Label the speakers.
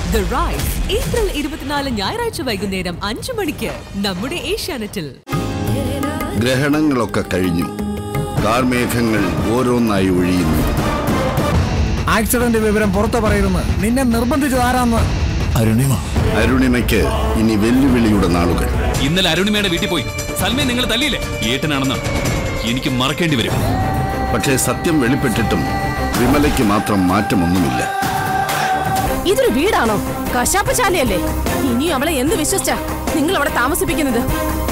Speaker 1: the rice April ഇരുപത്തിനാല് ഞായറാഴ്ച വൈകുന്നേരം അഞ്ചു മണിക്ക് നമ്മുടെ ഏഷ്യാനെറ്റിൽ
Speaker 2: ഗ്രഹണങ്ങളൊക്കെ കഴിഞ്ഞു കാർമേഘങ്ങൾ ഓരോന്നായി ഒഴിയുന്നു
Speaker 3: ആക്സിഡന്റ് വിവരം പുറത്തു പറയരുന്ന് നിന്നെ നിർബന്ധിച്ചത് ആരാന്ന്
Speaker 4: അരുണിമ
Speaker 2: അരുണിമയ്ക്ക് ഇനി വെല്ലുവിളിയുടെ നാളുകൾ
Speaker 5: ഇന്നലെ അരുണിമയുടെ വീട്ടിൽ പോയി സൽമയെ നിങ്ങൾ തല്ലിയില്ലേ ഏട്ടനാണെന്ന് എനിക്ക് മറക്കേണ്ടി വരും
Speaker 2: പക്ഷേ സത്യം വെളിപ്പെട്ടിട്ടും വിമലയ്ക്ക് മാത്രം മാറ്റമൊന്നുമില്ല
Speaker 6: ഇതൊരു വീടാണോ കശാപ്പശാലയല്ലേ ഇനിയും അവളെ എന്ത് വിശ്വസിച്ചാ നിങ്ങൾ അവിടെ താമസിപ്പിക്കുന്നത്